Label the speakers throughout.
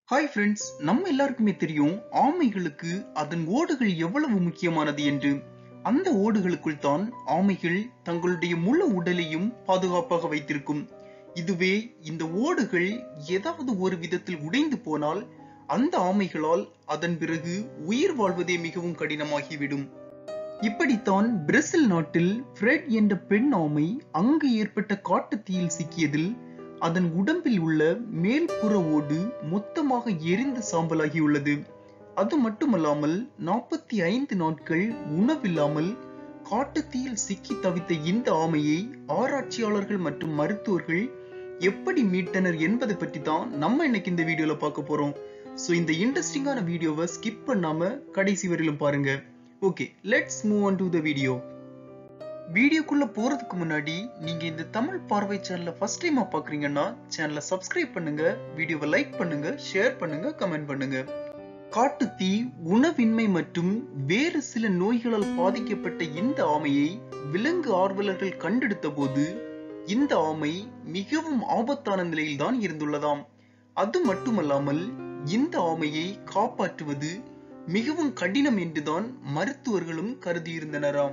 Speaker 1: hi friends நம்ம எல்லாருக்குமே தெரியும் ஆமைகளுக்கு அதன் ஓடுகள் எவ்வளவு முக்கியமானது என்று அந்த ஓடுகளுக்குள் தான் ஆமைகள் தங்களுடைய முழு உடலையும் பாதுகாப்பாக வைத்திருக்கும் இதுவே இந்த ஓடுகள் ஏதாவது ஒரு விதத்தில் உடைந்து போனால் அந்த ஆமைகளால் அதன் பிறகு உயிர் வாழ்வதே மிகவும் கடினமாகிவிடும் இப்படித்தான் பிரேசில் நாட்டில் ஃப்ரெட் என்ற பெண் ஆமை அங்கு ஏற்பட்ட காட்டுத்தீயில் சிக்கியதில் அதன் உடம்பில் உள்ள மேல்புற ஓடு மொத்தமாக எரிந்து சாம்பலாகியுள்ளது அது மட்டுமல்லாமல் நாற்பத்தி ஐந்து நாட்கள் உணவில்லாமல் காட்டுத்தீயில் சிக்கி தவித்த இந்த ஆமையை ஆராய்ச்சியாளர்கள் மற்றும் மருத்துவர்கள் எப்படி மீட்டனர் என்பதை பற்றி தான் நம்ம இன்னைக்கு இந்த வீடியோல பார்க்க போறோம் சோ இந்த இன்ட்ரெஸ்டிங்கான வீடியோவை ஸ்கிப் பண்ணாம கடைசி வரையிலும் பாருங்க okay let's move on to the video வீடியோக்குள்ள போறதுக்கு முன்னாடி நீங்க இந்த தமிழ் பார்வை சேனலை ஃபர்ஸ்ட் டைமா பாக்குறீங்கன்னா சேனலை சப்ஸ்கிரைப் பண்ணுங்க வீடியோவை லைக் பண்ணுங்க ஷேர் பண்ணுங்க கமெண்ட் பண்ணுங்க காட்டுத்தீ உணவின்மை மற்றும் வேறு சில நோய்களால் பாதிக்கப்பட்ட இந்த ஆமையை விலங்கு ஆர்வலர்கள் கண்டெடுத்த போது இந்த ஆமை மிகவும் ஆபத்தான நிலையில் தான் இருந்துள்ளதாம் அது மட்டுமல்லாமல் இந்த ஆமையை காப்பாற்றுவது மிகவும் கடினம் என்றுதான் மருத்துவர்களும் கருதியிருந்தனராம்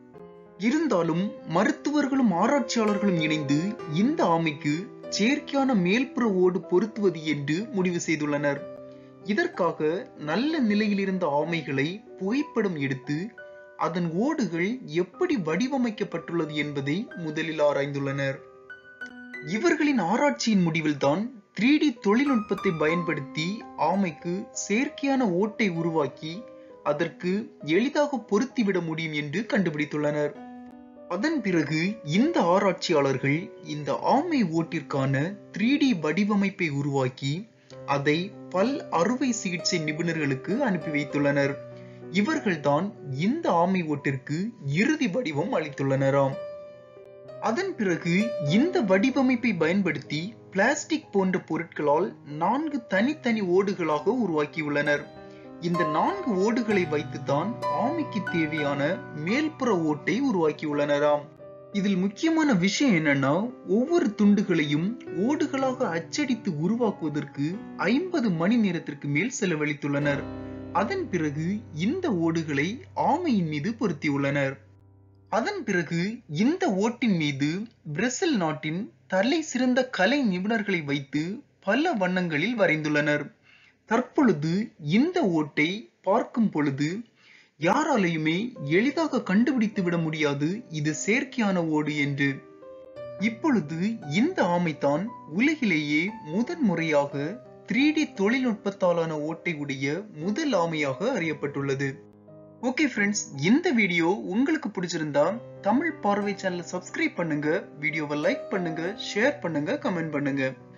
Speaker 1: இருந்தாலும் மருத்துவர்களும் ஆராய்ச்சியாளர்களும் இணைந்து இந்த ஆமைக்கு செயற்கையான மேல்புற ஓடு பொருத்துவது என்று முடிவு செய்துள்ளனர் இதற்காக நல்ல நிலையில் இருந்த ஆமைகளை புகைப்படம் எடுத்து அதன் ஓடுகள் எப்படி வடிவமைக்கப்பட்டுள்ளது என்பதை முதலில் ஆராய்ந்துள்ளனர் இவர்களின் ஆராய்ச்சியின் முடிவில்தான் த்ரீ டி தொழில்நுட்பத்தை பயன்படுத்தி ஆமைக்கு செயற்கையான ஓட்டை உருவாக்கி அதற்கு எளிதாக பொருத்திவிட முடியும் என்று கண்டுபிடித்துள்ளனர் அதன் பிறகு இந்த ஆராய்ச்சியாளர்கள் இந்த ஆமை ஓட்டிற்கான த்ரீ டி வடிவமைப்பை உருவாக்கி அதை பல் அறுவை சிகிச்சை நிபுணர்களுக்கு அனுப்பி வைத்துள்ளனர் இவர்கள்தான் இந்த ஆமை ஓட்டிற்கு இறுதி வடிவம் அளித்துள்ளனராம் அதன் பிறகு இந்த வடிவமைப்பை பயன்படுத்தி பிளாஸ்டிக் போன்ற பொருட்களால் நான்கு தனித்தனி ஓடுகளாக உருவாக்கியுள்ளனர் இந்த நான்கு ஓடுகளை வைத்துதான் ஆமைக்கு தேவையான மேல்புற ஓட்டை உருவாக்கியுள்ளனராம் இதில் முக்கியமான விஷயம் என்னன்னா ஒவ்வொரு துண்டுகளையும் ஓடுகளாக அச்சடித்து உருவாக்குவதற்கு ஐம்பது மணி நேரத்திற்கு மேல் செலவழித்துள்ளனர் அதன் பிறகு இந்த ஓடுகளை ஆமையின் மீது பொருத்தியுள்ளனர் அதன் பிறகு இந்த ஓட்டின் மீது பிரேசில் நாட்டின் தலை சிறந்த கலை நிபுணர்களை வைத்து பல வண்ணங்களில் வரைந்துள்ளனர் தற்பொழுது இந்த ஓட்டை பார்க்கும் பொழுது யாராலையுமே எளிதாக கண்டுபிடித்து விட முடியாது இது செயற்கையான ஓடு என்று இப்பொழுது இந்த ஆமைதான் உலகிலேயே முதன் முறையாக த்ரீ டி தொழில்நுட்பத்தாலான ஓட்டை உடைய முதல் ஆமையாக அறியப்பட்டுள்ளது ஓகே ஃப்ரெண்ட்ஸ் இந்த வீடியோ உங்களுக்கு பிடிச்சிருந்தா தமிழ் பார்வை சேனலை சப்ஸ்கிரைப் பண்ணுங்க வீடியோவை லைக் பண்ணுங்க ஷேர் பண்ணுங்க கமெண்ட் பண்ணுங்க